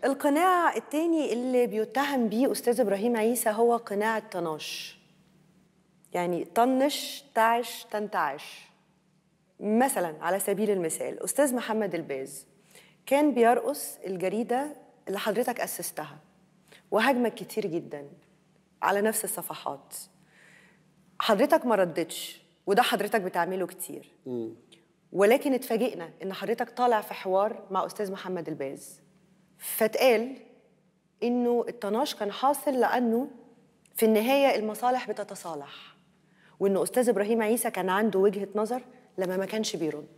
القناع التاني اللي بيتهم بيه أستاذ إبراهيم عيسى هو قناع الطناش يعني طنش تعش تنتعش مثلا على سبيل المثال أستاذ محمد الباز كان بيرقص الجريدة اللي حضرتك أسستها وهاجمك كتير جدا على نفس الصفحات حضرتك ما ردتش وده حضرتك بتعمله كتير ولكن اتفاجئنا ان حضرتك طالع في حوار مع استاذ محمد الباز فاتقال انه الطناش كان حاصل لانه في النهايه المصالح بتتصالح وانه استاذ ابراهيم عيسى كان عنده وجهه نظر لما ما كانش بيرد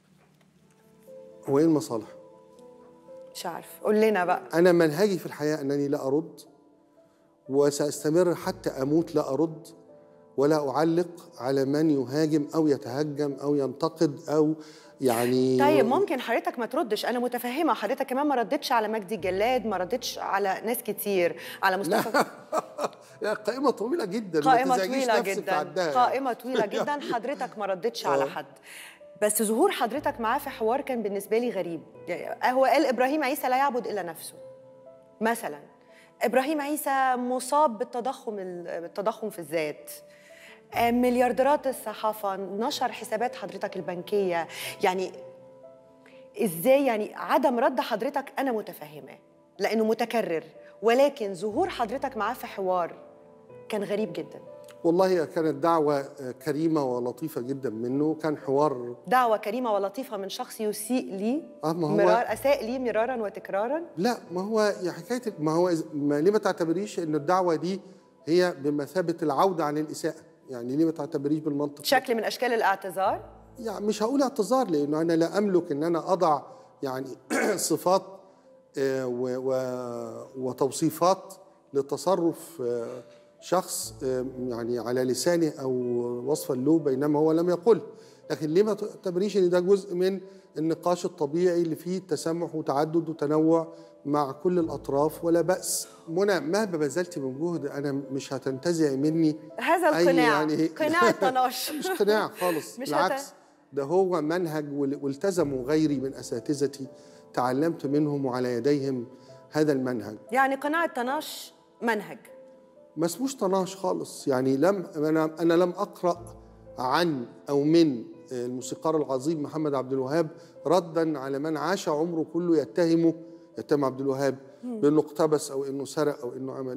هو ايه المصالح؟ مش عارف قول لنا بقى انا منهجي في الحياه انني لا ارد وساستمر حتى اموت لا ارد ولا اعلق على من يهاجم او يتهجم او ينتقد او يعني طيب ممكن حضرتك ما تردش انا متفهمه حضرتك كمان ما ردتش على مجدي الجلاد ما ردتش على ناس كتير على مصطفى يا قائمه طويله جدا ما قائمه تزعجيش طويله نفسك في جدا عدها قائمه طويله جدا حضرتك ما ردتش على آه. حد بس ظهور حضرتك معاه في حوار كان بالنسبه لي غريب يعني هو قال ابراهيم عيسى لا يعبد الا نفسه مثلا ابراهيم عيسى مصاب بالتضخم ال- بالتضخم في الذات آه، مليارديرات الصحافه نشر حسابات حضرتك البنكيه يعني ازاي يعني عدم رد حضرتك انا متفهماه لانه متكرر ولكن ظهور حضرتك معاه في حوار كان غريب جدا والله هي كانت دعوه كريمه ولطيفه جدا منه كان حوار دعوة كريمة ولطيفة من شخص يسيء لي آه، ما هو- مرار أساء لي مرارا وتكرارا لا ما هو يا حكايه ما هو إذا- ما ليه ما تعتبريش ان الدعوه دي هي بمثابه العوده عن الاساءه يعني ليه ما تعتبريش بالمنطق ده؟ شكل من أشكال الاعتذار يعني مش هقول اعتذار لانه انا لا املك ان انا اضع يعني صفات آه، و- و- وتوصيفات لتصرف آه، شخص آه، يعني على لسانه او وصفا له بينما هو لم يقل لكن ليه ما تعتبريش ان ده جزء من النقاش الطبيعي اللي فيه تسامح وتعدد وتنوع مع كل الاطراف ولا باس منى مهما بذلت من جهد انا مش هتنتزعي مني هذا أي القناع يعني قناع الطناش مش قناع خالص مش بالعكس هت- ده هو منهج وال- والتزموا غيري من اساتذتي تعلمت منهم وعلى يديهم هذا المنهج يعني قناع الطناش منهج ما اسموش طناش خالص يعني لم انا انا لم اقرا عن او من الموسيقار العظيم محمد عبد الوهاب ردا على من عاش عمره كله يتهمه يتهم عبد الوهاب بانه اقتبس او انه سرق او انه عمل